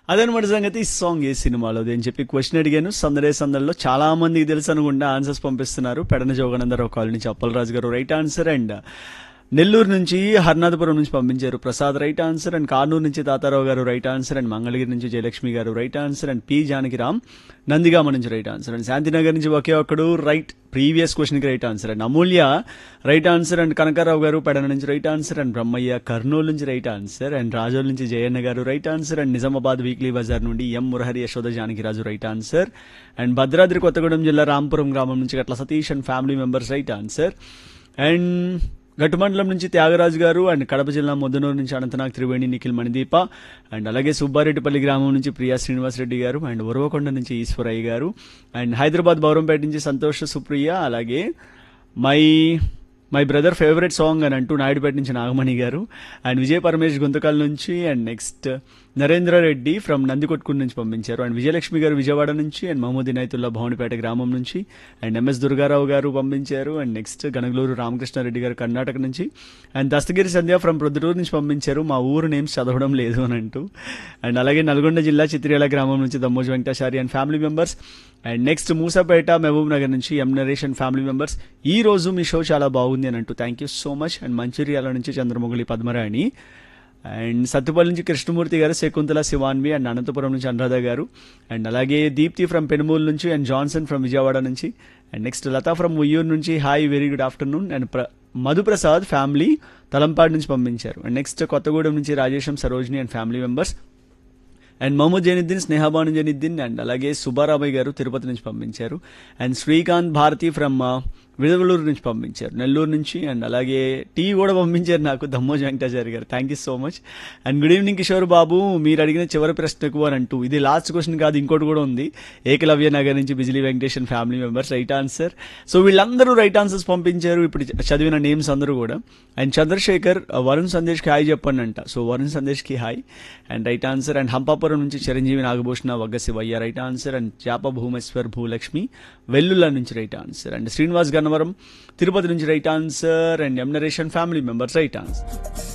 అదనమాట సంగతి ఈ సాంగ్ ఏ సినిమాలో అని చెప్పి క్వశ్చన్ అడిగాను సందడే సందడిలో చాలా మందికి తెలుసు అనుకుంటా ఆన్సర్స్ పంపిస్తున్నారు పెడన జోగనందరావు కాలనీ నుంచి అప్పలరాజు గారు రైట్ ఆన్సర్ అండ్ నెల్లూరు నుంచి హర్నాథపురం నుంచి పంపించారు Prasad right answer and Kurnool నుంచి తాతారావు గారు రైట్ ఆన్సర్ అండ్ మంగళగిరి నుంచి Jayalakshmi garu right answer and P Janakiram Nandigama నుంచి రైట్ ఆన్సర్ అండ్ శాంతినగర్ నుంచి ఒకే ఒక్కడు రైట్ ప్రీవియస్ క్వశ్చన్కి right answer and Amulya right answer and Kanakarao garu Pedana నుంచి right answer and Brahmaiah Kurnool నుంచి రైట్ ఆన్సర్ అండ్ రాజోల్ నుంచి Jayanna garu right answer and Nizamabad weekly bazaar నుండి M Murahari Yashoda Janakiraju right answer and Bhadradri Kothagudem జిల్లా రాంపురం గ్రామం నుంచి Gatla Satish and family members right answer and గట్టుమండలం నుంచి త్యాగరాజు గారు అండ్ కడప జిల్లా ముద్దనూరు నుంచి అనంతనాగ్ త్రివేణి నిఖిల్ మణిదీప అండ్ అలాగే సుబ్బారెడ్డిపల్లి గ్రామం నుంచి ప్రియా శ్రీనివాస్ రెడ్డి గారు అండ్ ఉరవకొండ నుంచి ఈశ్వరయ్య గారు అండ్ హైదరాబాద్ బౌరంపేట నుంచి సంతోష్ సుప్రియ అలాగే my my brother favourite song అని అంటూ నాయుడుపేట నుంచి నాగమణి గారు అండ్ విజయ్ పరమేష్ గుంతకల్ నుంచి and next Narendra Reddy from Nandikotkur నుంచి పంపించారు అండ్ విజయలక్ష్మి గారు విజయవాడ నుంచి అండ్ మహమూద్ ఇనాయతుల్లా భవనిపేట గ్రామం నుంచి అండ్ ఎంఎస్ దుర్గారావు గారు పంపించారు అండ్ నెక్స్ట్ గనగలూరు రామకృష్ణారెడ్డి గారు కర్ణాటక నుంచి అండ్ దస్తగిరి సంధ్య ఫ్రమ్ ప్రొద్దుటూరు నుంచి పంపించారు మా ఊరు నేమ్స్ చదవడం లేదు అని అంటూ అండ్ అలాగే నల్గొండ జిల్లా చిత్రియాల గ్రామం నుంచి Dammoju Venkatachari and family members and next Moosapet Mahabubnagar నుంచి ఎం నరేషన్ ఫ్యామిలీ మెంబర్స్ ఈ రోజు మీ షో చాలా బాగుంది అని అంటూ thank you so much and Mancherial నుంచి చంద్రముగిలి పద్మరాణి అండ్ సత్తుపల్లి నుంచి కృష్ణమూర్తి గారు శకుంతల శివాన్వి అండ్ అనంతపురం నుంచి అనురాధ గారు అండ్ అలాగే దీప్తి ఫ్రమ్ పెనుమూలు నుంచి అండ్ జాన్సన్ ఫ్రమ్ విజయవాడ నుంచి and next Latha from Vuyyuru నుంచి hi very good afternoon and ప్ర మధుప్రసాద్ ఫ్యామిలీ తలంపాడు నుంచి పంపించారు అండ్ నెక్స్ట్ కొత్తగూడెం నుంచి Rajesham Sarojini and family members and Mohammed Zainuddin Snehabanu Zainuddin and అలాగే సుబ్బారాబాయ్ గారు తిరుపతి నుంచి పంపించారు అండ్ శ్రీకాంత్ భారతి ఫ్రమ్ విడవలూరు నుంచి పంపించారు నెల్లూరు నుంచి అండ్ అలాగే టీ కూడా పంపించారు నాకు Dammoju Venkatachari garu thank you so much and good evening Kishore Babu మీరు అడిగిన చివరి ప్రశ్నకు అని అంటూ ఇది లాస్ట్ క్వశ్చన్ కాదు ఇంకోటి కూడా ఉంది ఏకలవ్య నగర్ నుంచి Bijili Venkateshan family members right answer so వీళ్ళందరూ రైట్ ఆన్సర్స్ పంపించారు ఇప్పుడు చదివిన నేమ్స్ అందరూ కూడా అండ్ చంద్రశేఖర్ వరుణ్ సందేశ్కి హాయ్ చెప్పండి అంట సో వరుణ్ సందేశ్కి hi and right answer and Hampapuram నుంచి Chiranjeevi Nagabhushana Vagga Shivaiah right answer and Chapa Bhumeshwar Bhulakshmi Vellula నుంచి right answer and Srinivas Gannavaram Tirupati నుంచి right answer and M Nareshan family members right answer